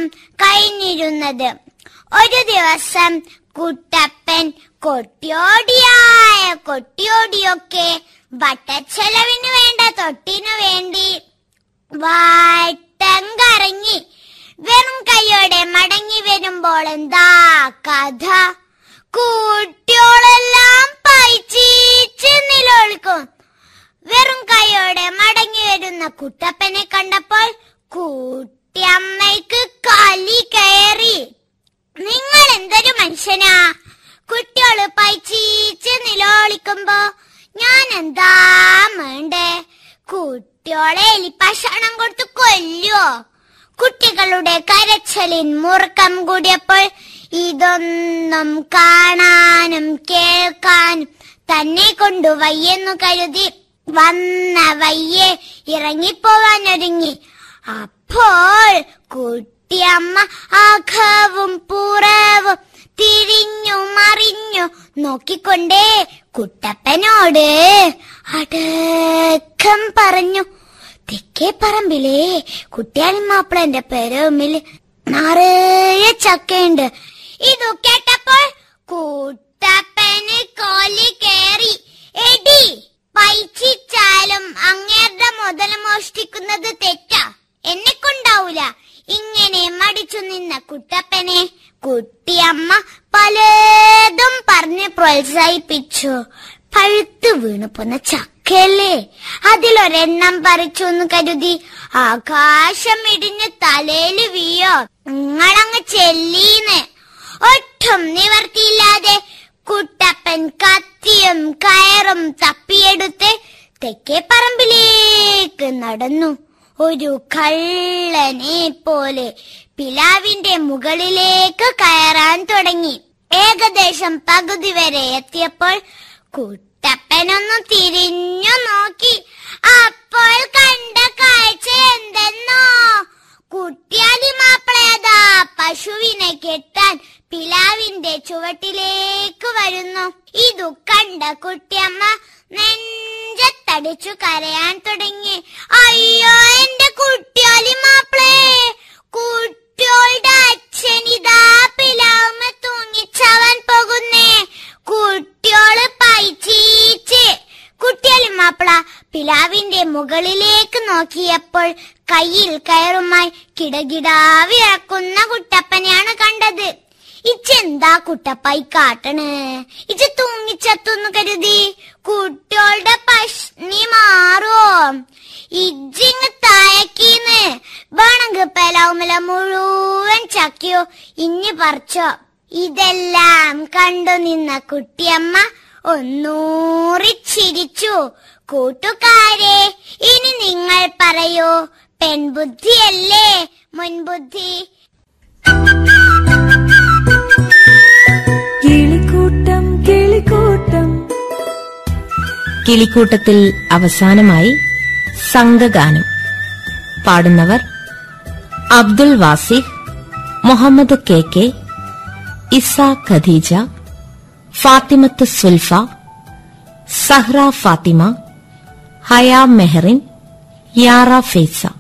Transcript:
കഴിഞ്ഞിരുന്നത് ഒരു ദിവസം കുട്ടപ്പൻ കൊട്ടിയോടിയായ കൊട്ടിയോടിയൊക്കെ വട്ടച്ചെലവിന് വേണ്ട തൊട്ടിനു വേണ്ടി വട്ടം കറങ്ങി വെറും കൈയോടെ മടങ്ങി വരുമ്പോൾ എന്താ കഥ കുട്ടിയോളെല്ലാം പൈച്ചീച്ച് നിലവിളിക്കും വെറും കൈയോടെ മടങ്ങി വരുന്ന കുട്ടപ്പനെ കണ്ടപ്പോൾ കുട്ടിയമ്മയ്ക്ക് കലി കയറി നിങ്ങൾ എന്തൊരു മനുഷ്യനാ കുട്ടികള് പൈച്ചീച്ച് നിലോളിക്കുമ്പോ ഞാൻ എന്താ വേണ്ടേ കുട്ടിയോളെ എലിപ്പക്ഷണം കൊടുത്ത് കൊല്ലോ കുട്ടികളുടെ കരച്ചലിൻ മുറുക്കം കൂടിയപ്പോൾ ഇതൊന്നും കാണാനും കേൾക്കാനും തന്നെ കൊണ്ടു വയ്യെന്നു കരുതി വന്ന വയ്യെ ഇറങ്ങിപ്പോവാനൊരുങ്ങി അപ്പോൾ കുട്ടിയമ്മ അഖവും പുറവും തിരിഞ്ഞു മറിഞ്ഞു നോക്കിക്കൊണ്ടേ കുട്ടപ്പനോട് അടക്കം പറഞ്ഞു തെക്കേ പറമ്പിലേ കുട്ടിയാലി മാപ്പിളന്റെ പെരുമിൽ നിറയെ ചക്കയുണ്ട് ഇതു കേട്ടപ്പോൾ കുട്ടപ്പന് കോലി കേറി എടി പൈച്ചിച്ചാലും അങ്ങേരുടെ മുതൽ മോഷ്ടിക്കുന്നത് തെറ്റാ എന്നെ കൊണ്ടാവൂല ഇങ്ങനെ മടിച്ചു നിന്ന കുട്ടപ്പനെ കുട്ടിയമ്മ പലതും പറഞ്ഞ് പ്രോത്സാഹിപ്പിച്ചു പഴുത്തു വീണു പോന്ന ചക്കയല്ലേ അതിലൊരെണ്ണം പറിച്ചു എന്ന് കരുതി ആകാശം ഇടിഞ്ഞ് തലയില് വീയോ നിങ്ങളങ്ങ് ചെല്ലീന്ന് ഒട്ടും നിവർത്തിയില്ലാതെ കുട്ടപ്പൻ കത്തിയും കയറും തപ്പിയെടുത്ത് തെക്കേ പറമ്പിലേക്ക് നടന്നു ഒരു കള്ളനെ പോലെ പിലാവിന്റെ മുകളിലേക്ക് കയറാൻ തുടങ്ങി ഏകദേശം പകുതി വരെ എത്തിയപ്പോൾ കുട്ടപ്പനൊന്ന് തിരിഞ്ഞു നോക്കി അപ്പോൾ കണ്ട കാഴ്ച എന്തെന്നോ കുട്ടിയാലി മാപ്പിളയതാ പശുവിനെ കെട്ടാൻ പിലാവിന്റെ ചുവട്ടിലേക്ക് വരുന്നു ഇതു കണ്ട കുട്ടിയമ്മ നെഞ്ചത്തടിച്ചു കരയാൻ തുടങ്ങി അയ്യോ എന്റെ കുട്ടിയാലി മാപ്പിളേ കുട്ടിയോളുടെ അച്ഛനിതാ പിലാവുമ്മ തൂങ്ങിച്ചവൻ പോകുന്നേ കുട്ടിയോള് പൈച്ചീച്ച് കുട്ടിയാലി മാപ്പിള പിലാവിന്റെ മുകളിലേക്ക് നോക്കിയപ്പോൾ കയ്യിൽ കയറുമായി കിടകിടാ വിറക്കുന്ന കുട്ടപ്പനെയാണ് കണ്ടത് ഇച്ചെന്താ കുട്ടപ്പായി കാട്ടണ് ഇച്ച തൂങ്ങിച്ചത്തുന്നു കരുതി കുട്ടിയോളുടെ പഷ്ണി മാറോ ഇജ്ജിങ് തായക്കീന്ന് വേണമെങ്കിൽ പെലാവുമല മുഴുവൻ ചക്കിയോ ഇഞ്ഞി പറിച്ചോ ഇതെല്ലാം കണ്ടു നിന്ന കുട്ടിയമ്മ ഒന്നൂറി ചിരിച്ചു കൂട്ടുകാരെ ഇനി നിങ്ങൾ പറയൂ പെൺബുദ്ധിയല്ലേ മുൻബുദ്ധി കിളിക്കൂട്ടം കിളിക്കൂട്ടം കിളിക്കൂട്ടത്തിൽ അവസാനമായി സംഘഗാനം പാടുന്നവർ അബ്ദുൾ വാസിഫ് മുഹമ്മദ് കെ കെ ഇസ ഖദീജ ഫാത്തിമത്ത് സുൽഫ സഹ്റ ഫാത്തിമ ഹയാ മെഹറിൻ യാറ ഫേസ